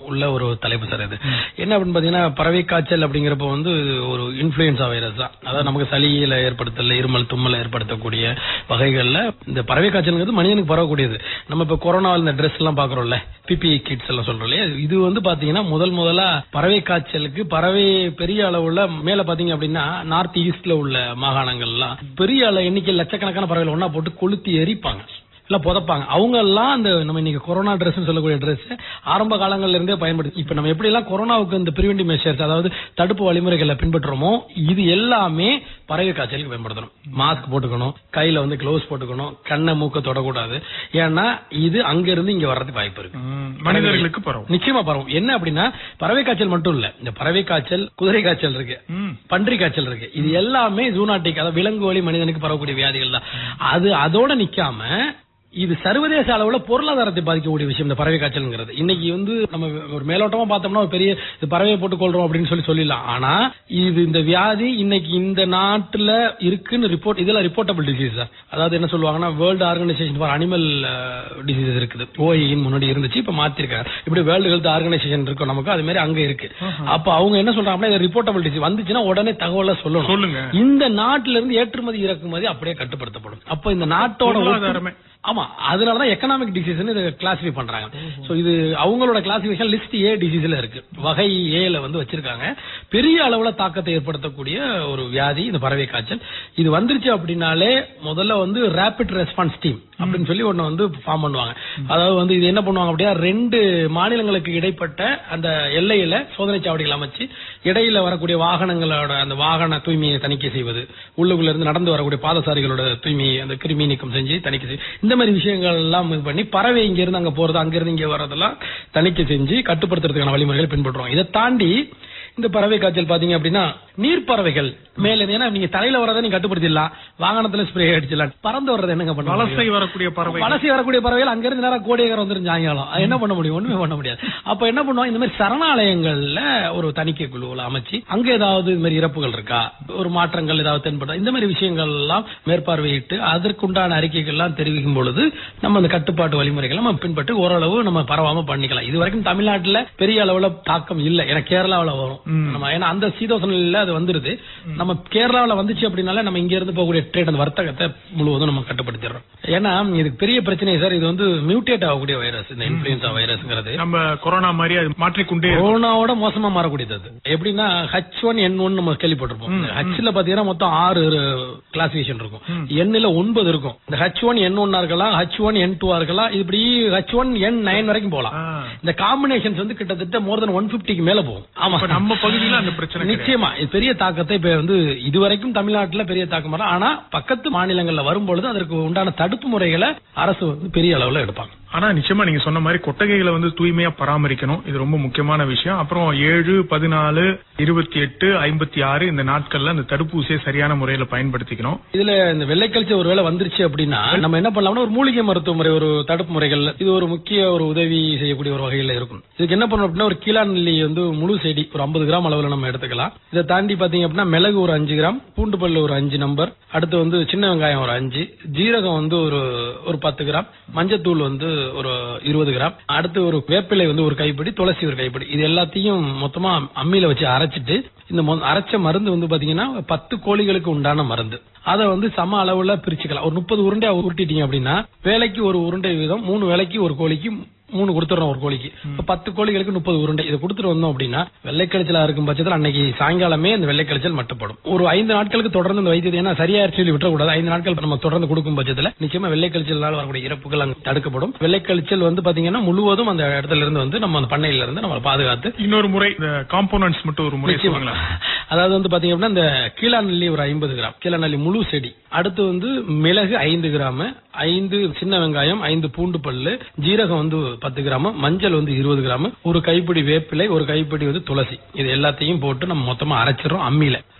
உள்ள ஒரு தலைப்பு சார் இது என்ன அப்படின்னு பாத்தீங்கன்னா பறவை காய்ச்சல் அப்படிங்கிறப்ப வந்து ஒரு இன்ஃபுளுன்சா வைரஸ் தான் அதாவது நமக்கு சளியில ஏற்படுத்தல இருமல் தும்மல் ஏற்படுத்தக்கூடிய வகைகள்ல இந்த பறவை காய்ச்சல்ங்கிறது மனிதனுக்கு பரவக்கூடியது நம்ம இப்ப கொரோனாவில் இந்த ட்ரெஸ் எல்லாம் பாக்குறோம்ல பிபி கிட்ஸ் எல்லாம் சொல்றோம் இல்லையா இது வந்து பாத்தீங்கன்னா முதல் முதலா பறவை காய்ச்சலுக்கு பறவை பெரிய அளவுல மேல பாத்தீங்க அப்படின்னா நார்த் ஈஸ்ட்ல உள்ள மாகாணங்கள்லாம் பெரிய அளவு எண்ணிக்கை லட்சக்கணக்கான பறவைகள் ஒண்ணா போட்டு கொளுத்தி எரிப்பாங்க இல்ல புதைப்பாங்க அவங்க எல்லாம் அந்த நம்ம இன்னைக்கு கொரோனா ட்ரெஸ் சொல்லக்கூடிய ட்ரெஸ் ஆரம்ப காலங்கள்ல இருந்தே பயன்படுத்தி இப்ப நம்ம எப்படி எல்லாம் கொரோனாவுக்கு இந்த பிரிவென்டிவ் மெஷர்ஸ் அதாவது தடுப்பு வழிமுறைகளை பின்பற்றுறோமோ இது எல்லாமே பறவை காய்ச்சலுக்கு பயன்படுத்தணும் மாஸ்க் போட்டுக்கணும் கையில வந்து க்ளோஸ் போட்டுக்கணும் கண்ணை மூக்க தொடக்கூடாது ஏன்னா இது அங்க இருந்து இங்க வர்றதுக்கு வாய்ப்பு இருக்கு ம், மனிதர்களுக்கு பரவும் நிச்சயமா பரவும் என்ன அப்படின்னா பறவை காய்ச்சல் மட்டும் இல்ல இந்த பறவை காய்ச்சல் குதிரை காய்ச்சல் இருக்கு ம். பன்றி காய்ச்சல் இருக்கு இது எல்லாமே ஜூனாட்டிக் அதாவது விலங்கு வழி மனிதனுக்கு பரவக்கூடிய வியாதிகள் தான் அது அதோட நிக்காம இது சர்வதேச அளவுல பொருளாதாரத்தை பாதிக்கக்கூடிய விஷயம் இந்த பறவை காய்ச்சல்ங்கிறது இன்னைக்கு வந்து நம்ம ஒரு மேலோட்டமா பார்த்தோம்னா ஒரு பெரிய இது பறவையை போட்டு கொள்றோம் அப்படின்னு சொல்லி சொல்லிடலாம் ஆனா இது இந்த வியாதி இன்னைக்கு இந்த நாட்டுல இருக்குன்னு ரிப்போர்ட் இதெல்லாம் ரிப்போர்ட்டபிள் டிசீஸ் அதாவது என்ன சொல்லுவாங்கன்னா world organisation for animal diseases இருக்குது ஓஐயின் முன்னாடி இருந்துச்சு இப்ப மாத்திருக்காங்க இப்படி வேர்ல்டு ஹெல்த் ஆர்கனைசேஷன் இருக்கும் நமக்கு அது மாதிரி அங்க இருக்கு அப்ப அவங்க என்ன சொல்றாங்கன்னா இது ரிப்போர்ட்டபிள் டிசீஸ் வந்துச்சுன்னா உடனே தகவலை சொல்லணும் சொல்லுங்க. இந்த நாட்டுல இருந்து ஏற்றுமதி இறக்குமதி அப்படியே கட்டுப்படுத்தப்படும் அப்ப இந்த நாட்டோட ஒட்டு- பொருளாதாரமே. ஆமா அதனாலதான் எக்கனாமிக் டிசீஸ் இதை கிளாசிஃபை பண்றாங்க சோ இது அவங்களோட கிளாசிபிகேஷன் லிஸ்ட் ஏ டிசீஸ்ல இருக்கு வகை ஏல வந்து வச்சிருக்காங்க பெரிய அளவுல தாக்கத்தை ஏற்படுத்தக்கூடிய ஒரு வியாதி இந்த பறவை காய்ச்சல் இது வந்துருச்சு அப்படின்னாலே முதல்ல வந்து ரேபிட் ரெஸ்பான்ஸ் டீம் அப்படின்னு சொல்லி ஒண்ணு வந்து ஃபார்ம் பண்ணுவாங்க அதாவது வந்து இது என்ன பண்ணுவாங்க அப்படின்னா ரெண்டு மாநிலங்களுக்கு இடைப்பட்ட அந்த எல்லையில சோதனை சாவடிகள் அமைச்சு இடையில வரக்கூடிய வாகனங்களோட அந்த வாகன தூய்மையை தணிக்கை செய்வது உள்ளுக்குள்ள இருந்து நடந்து வரக்கூடிய பாதசாரிகளோட தூய்மையை அந்த கிருமி நீக்கம் செஞ்சு தணிக்கை செய்து இந்த மாதிரி விஷயங்கள் எல்லாம் இது பண்ணி பறவை இங்க இருந்து அங்க போறது அங்க இருந்து இங்க வர்றதெல்லாம் தணிக்கை செஞ்சு கட்டுப்படுத்துறதுக்கான வழிமுறைகளை பின்பற்றுவாங்க இதை தாண்டி இந்த பறவை காய்ச்சல் பாத்தீங்க அப்படின்னா நீர் பறவைகள் மேல இருந்து- ஏன்னா நீங்க தலையில வரதை நீங்க கட்டுப்படுத்திடலாம் வாகனத்துல ஸ்ப்ரே அடிச்சிடலாம் பறந்து வர்றது என்னங்க பண்ண முடியும்? வலசை வரக்கூடிய பறவை வலசை வரக்கூடிய பறவைகள் அங்க இருந்து நேரம் கோடியகரம் வந்துரும் சாயங்காலம் அது என்ன பண்ண முடியும் ஒண்ணுமே பண்ண முடியாது அப்ப என்ன பண்ணுவோம் இந்த மாதிரி சரணாலயங்கள்ல ஒரு தணிக்கை குழுவில் அமைச்சு அங்க ஏதாவது இந்த மாதிரி இறப்புகள் இருக்கா ஒரு மாற்றங்கள் ஏதாவது தென்படும் இந்த மாதிரி விஷயங்கள் எல்லாம் மேற்பார்வையிட்டு அதற்குண்டான அறிக்கைகள் எல்லாம் தெரிவிக்கும் பொழுது நம்ம அந்த கட்டுப்பாட்டு வழிமுறைகளை நம்ம பின்பற்றி ஓரளவு நம்ம பரவாம பண்ணிக்கலாம் இது வரைக்கும் தமிழ்நாட்டுல பெரிய அளவுல தாக்கம் இல்ல ஏன்னா கேரளாவுல வரும் நம்ம ஏன்னா அந்த சீதோசன நிலையில அது வந்துருது நம்ம கேரளாவுல வந்துச்சு அப்படின்னால நம்ம இங்க இருந்து போகக்கூடிய ட்ரேட் அந்த வர்த்தகத்தை முழுவதும் நம்ம கட்டுப்படுத்திடுறோம் ஏன்னா இதுக்கு பெரிய பிரச்சனை சார் இது வந்து மியூட்டேட் ஆகக்கூடிய வைரஸ் இந்த இன்ஃபுளுன்சா வைரஸ்ங்கிறது நம்ம கொரோனா மாதிரி அது மாற்றிக்கொண்டே இருக்கும். கொரோனாவோட மோசமா மாறக்கூடியது அது எப்படின்னா ஹச் ஒன் என் ஒன் நம்ம கேள்விப்பட்டிருப்போம் ஹச்ல பாத்தீங்கன்னா மொத்தம் ஆறு கிளாசிபிகேஷன் இருக்கும் எண்ணில ஒன்பது இருக்கும் இந்த ஹச் ஒன் என் ஒன்னா இருக்கலாம் ஹச் ஒன் என் டூ இருக்கலாம் இப்படி ஹச் ஒன் என் நைன் வரைக்கும் போகலாம் ஆ. இந்த காம்பினேஷன்ஸ் வந்து கிட்டத்தட்ட மோர் தென் ஒன் பிப்டிக்கு மேல போகும் ஆமா இப்ப நம்ம பகுதியில அந்த பிரச்சனை கிடையாது. நிச்சயமா இது பெரிய தாக்கத்தை இப்ப வந்து இதுவரைக்கும் தமிழ்நாட்டுல பெரிய தாக்கம் வரல ஆனா பக்கத்து மாநிலங்கள்ல வரும்பொழுது அதற்கு உண்டான தடுப்பு முறைகளை அரசு வந்து பெரிய அளவுல எடுப்பாங்க ஆனா நிச்சயமா நீங்க சொன்ன மாதிரி கொட்டகைகளை வந்து தூய்மையா பராமரிக்கணும் இது ரொம்ப முக்கியமான விஷயம் அப்புறம் ஏழு பதினாலு இருபத்தி எட்டு ஐம்பத்தி ஆறு இந்த நாட்கள்ல அந்த தடுப்பூசியை சரியான முறையில பயன்படுத்திக்கணும் இதுல இந்த வெள்ளை கழிச்சல் ஒருவேளை வந்துருச்சு அப்படின்னா நம்ம என்ன பண்ணலாம்னா ஒரு மூலிகை மருத்துவ முறை ஒரு தடுப்பு முறைகள் இது ஒரு முக்கிய ஒரு உதவி செய்யக்கூடிய ஒரு வகையில இருக்கும் இதுக்கு என்ன பண்ணணும் அப்படின்னா ஒரு கீழாநெல்லி வந்து முழு செடி ஒரு 50 கிராம் அளவுல நம்ம எடுத்துக்கலாம் இதை தாண்டி பாத்தீங்க அப்படின்னா மிளகு ஒரு அஞ்சு கிராம் பூண்டு பல்லு ஒரு அஞ்சு நம்பர் அடுத்து வந்து சின்ன வெங்காயம் ஒரு அஞ்சு ஜீரகம் வந்து ஒரு ஒரு பத்து கிராம் மஞ்சத்தூள் வந்து ஒரு இருபது கிராம் அடுத்து ஒரு வேப்பிலை வந்து ஒரு கைப்பிடி துளசி ஒரு கைப்பிடி இது எல்லாத்தையும் மொத்தமா அம்மியில வச்சு அரைச்சிட்டு இந்த மொ- அரைச்ச மருந்து வந்து பாத்தீங்கன்னா பத்து கோழிகளுக்கு உண்டான மருந்து அதை வந்து சம அளவுல பிரிச்சுக்கலாம் ஒரு முப்பது உருண்டையா உருட்டிட்டீங்க அப்படின்னா வேலைக்கு ஒரு உருண்டை வீதம் மூணு வேலைக்கு ஒரு கோழிக்கு மூணு கொடுத்துறோம் ஒரு கோழிக்கு இப்ப பத்து கோழிகளுக்கு முப்பது உருண்டை இதை கொடுத்துட்டு வந்தோம் அப்படின்னா வெள்ளைக்கழிச்சலா இருக்கும் பட்சத்தில் அன்னைக்கு சாயங்காலமே இந்த வெள்ளைக்கழிச்சல் மட்டுப்படும் ஒரு ஐந்து நாட்களுக்கு தொடர்ந்து இந்த வைத்தியத்தை ஏன்னா சரியா சொல்லி விட்டுறக்கூடாது ஐந்து நாட்கள் நம்ம தொடர்ந்து கொடுக்கும் பட்சத்தில் நிச்சயமா வெள்ளைக்கழிச்சலால் வரக்கூடிய இறப்புகள் அங்க தடுக்கப்படும் வெள்ளைக்கழிச்சல் வந்து பாத்தீங்கன்னா முழுவதும் அந்த இடத்துல இருந்து வந்து நம்ம அந்த பண்ணையில இருந்து நம்ம பாதுகாத்து இன்னொரு முறை இந்த காம்போனன்ட்ஸ் மட்டும் ஒரு முறை நிச்சயமா. சொல்லுங்களேன் அதாவது வந்து பாத்தீங்க அப்படின்னா இந்த கீழாநெல்லி ஒரு ஐம்பது கிராம் கீழாநெல்லி முழு செடி அடுத்து வந்து மிளகு ஐந்து கிராம் ஐந்து சின்ன வெங்காயம் ஐந்து பூண்டு பல்லு ஜீரகம் வந்து பத்து கிராம் மஞ்சள் வந்து இருபது கிராம் ஒரு கைப்பிடி வேப்பிலை ஒரு கைப்பிடி வந்து துளசி இது எல்லாத்தையும் போட்டு நம்ம மொத்தமா அரைச்சிடறோம் அம்மியில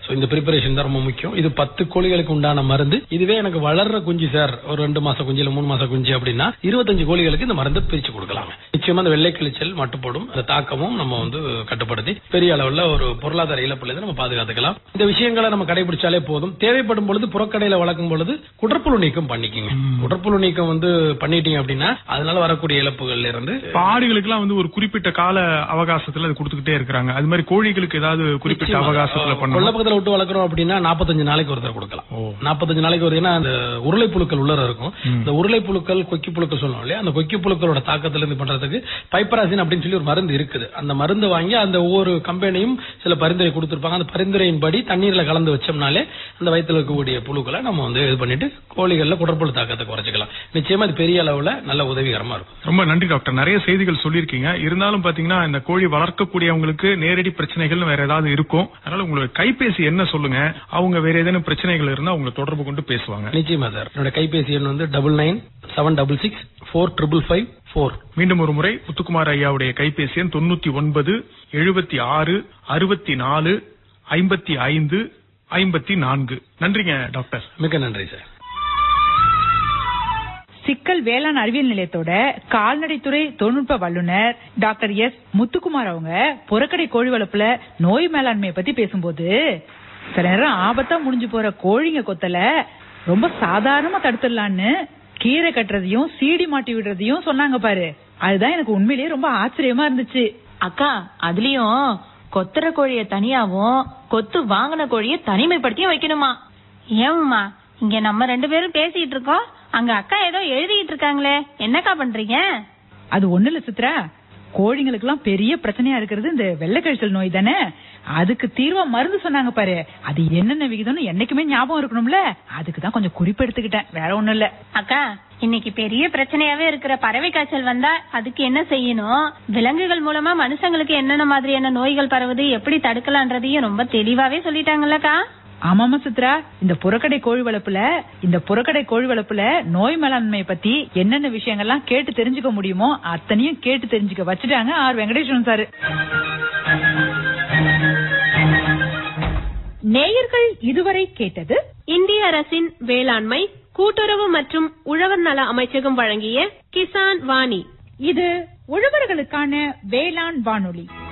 சோ இந்த ப்ரிப்பரேஷன் தான் ரொம்ப முக்கியம் இது பத்து கோழிகளுக்கு உண்டான மருந்து இதுவே எனக்கு வளர்ற குஞ்சு சார் ஒரு ரெண்டு மாச குஞ்சு இல்ல மூணு மாச குஞ்சு அப்படின்னா இருபத்தஞ்சு கோழிகளுக்கு இந்த மருந்து பிரிச்சு கொடுக்கலாங்க நிச்சயமா அந்த வெள்ளை கிழிச்சல் மட்டுப்படும் அந்த தாக்கமும் நம்ம வந்து கட்டுப்படுத்தி பெரிய அளவுல ஒரு பொருளாதார இழப்புல இருந்து நம்ம பாதுகாத்துக்கலாம் இந்த விஷயங்களை நம்ம கடைபிடிச்சாலே போதும் தேவைப்படும் பொழுது புறக்கடையில வளர்க்கும் பொழுது குடற்புழு நீக்கம் பண்ணிக்கோங்க குடற்புழு நீக்கம் வந்து பண்ணிட்டீங்க அப்படின்னா அதனால வரக்கூடிய இழப்புகள்ல இருந்து இப்ப ஆடுகளுக்கெல்லாம் வந்து ஒரு குறிப்பிட்ட கால அவகாசத்துல அது கொடுத்துக்கிட்டே இருக்கிறாங்க அது மாதிரி கோழிகளுக்கு ஏதாவது குறிப்பிட்ட நிச்சயமா. அவகாசத்துல கொல்ல பண்ணணும் பக்கத்துல விட்டு வளர்க்குறோம் அப்படின்னா 45 நாளைக்கு ஒரு தடவை கொடுக்கலாம் ஓ. 45 நாளைக்கு ஒரு ஏன்னா அந்த உருளை புழுக்கள் உள்ள இருக்கும் இந்த உருளை புழுக்கள் கொக்கி புழுக்கள் சொல்லுவோம் இல்லையா அந்த கொக்கி புழுக்களோட தாக்கத்துல இருந்து பண்றதுக்கு பைப்பராசின் அப்படின்னு சொல்லி ஒரு மருந்து இருக்குது அந்த மருந்து வாங்கி அந்த ஒவ்வொரு கம்பெனியும் சில பரிந்துரை கொடுத்திருப்பாங்க அந்த பரிந்துரையின்படி தண்ணீர்ல கலந்து வச்சோம்னாலே அந்த வயித்துல இருக்கக்கூடிய புழுக்களை நம்ம வந்து இது பண்ணிட்டு கோழிகள்ல குடற்புழு தாக்கத்தை குறைச்சிக்கலாம் நிச்சயமா இது பெரிய அளவுல நல்ல உதவிகரமா இருக்கும் ரொம்ப நன்றி டாக்டர் நிறைய செய்திகள் சொல்லியிருக்கீங்க இருந்தாலும் பாத்தீங்கன்னா இந்த கோழி வளர்க்கக்கூடியவங்களுக்கு நேரடி பிரச்சனைகள் வேற ஏதாவது இருக்கும் அதனால உங்களோட கைபேசி என்ன சொல்லுங்க அவங்க வேற ஏதேனும் பிரச்சனைகள் இருந்தா உங்களை தொடர்பு கொண்டு பேசுவாங்க நிச்சயமா சார் என்னோட கைபேசி எண் வந்து double nine seven double six four triple five four மீண்டும் ஒரு முறை முத்துக்குமார் ஐயாவுடைய கைபேசி எண் தொண்ணூத்தி ஒன்பது எழுபத்தி ஆறு அறுபத்தி நாலு ஐம்பத்தி ஐந்து ஐம்பத்தி நான்கு நன்றிங்க டாக்டர் மிக்க நன்றி சார் சிக்கல் வேளாண் அறிவியல் நிலையத்தோட கால்நடைத்துறை தொழில்நுட்ப வல்லுநர் டாக்டர் எஸ் முத்துக்குமார் அவங்க புறக்கடை கோழி வளர்ப்புல நோய் மேலாண்மையை பத்தி பேசும்போது சில நேரம் ஆபத்தா முடிஞ்சு போற கோழிங்க கொத்தல ரொம்ப சாதாரணமா தடுத்துடலான்னு கீரை கட்டுறதையும் சீடி மாட்டி விடுறதையும் சொன்னாங்க பாரு அதுதான் எனக்கு உண்மையிலேயே ரொம்ப ஆச்சரியமா இருந்துச்சு அக்கா அதுலயும் கொத்துற கோழிய தனியாவும் கொத்து வாங்கின கோழிய தனிமைப்படுத்தியும் வைக்கணுமா ஏம்மா இங்க நம்ம ரெண்டு பேரும் பேசிட்டு இருக்கோம் அங்க அக்கா ஏதோ எழுதிட்டு இருக்காங்களே என்னக்கா பண்றீங்க அது ஒண்ணு இல்ல சித்ரா கோழிங்களுக்கு எல்லாம் பெரிய பிரச்சனையா இருக்கிறது இந்த வெள்ளைக்கழிச்சல் நோய் தானே அதுக்கு தீர்வா மருந்து சொன்னாங்க பாரு அது என்னென்ன விகிதம்னு என்னைக்குமே ஞாபகம் இருக்கணும்ல அதுக்கு தான் கொஞ்சம் குறிப்பு எடுத்துக்கிட்டேன் வேற ஒண்ணும் இல்ல அக்கா இன்னைக்கு பெரிய பிரச்சனையாவே இருக்கிற பறவை காய்ச்சல் வந்தா அதுக்கு என்ன செய்யணும் விலங்குகள் மூலமா மனுஷங்களுக்கு என்னென்ன மாதிரியான நோய்கள் பரவுது எப்படி தடுக்கலான்றதையும் ரொம்ப தெளிவாவே சொல்லிட்டாங்கல்லக்கா ஆமாமா சித்ரா இந்த புறக்கடை கோழி வளர்ப்புல இந்த புறக்கடை கோழி வளர்ப்புல நோய் மேலாண்மை பத்தி என்னென்ன விஷயங்கள்லாம் கேட்டு தெரிஞ்சுக்க முடியுமோ அத்தனையும் கேட்டு தெரிஞ்சுக்க வச்சுட்டாங்க ஆர் வெங்கடேஸ்வரன் சார் நேயர்கள் இதுவரை கேட்டது இந்திய அரசின் வேளாண்மை கூட்டுறவு மற்றும் உழவர் நல அமைச்சகம் வழங்கிய கிசான் வாணி இது உழவர்களுக்கான வேளாண் வானொலி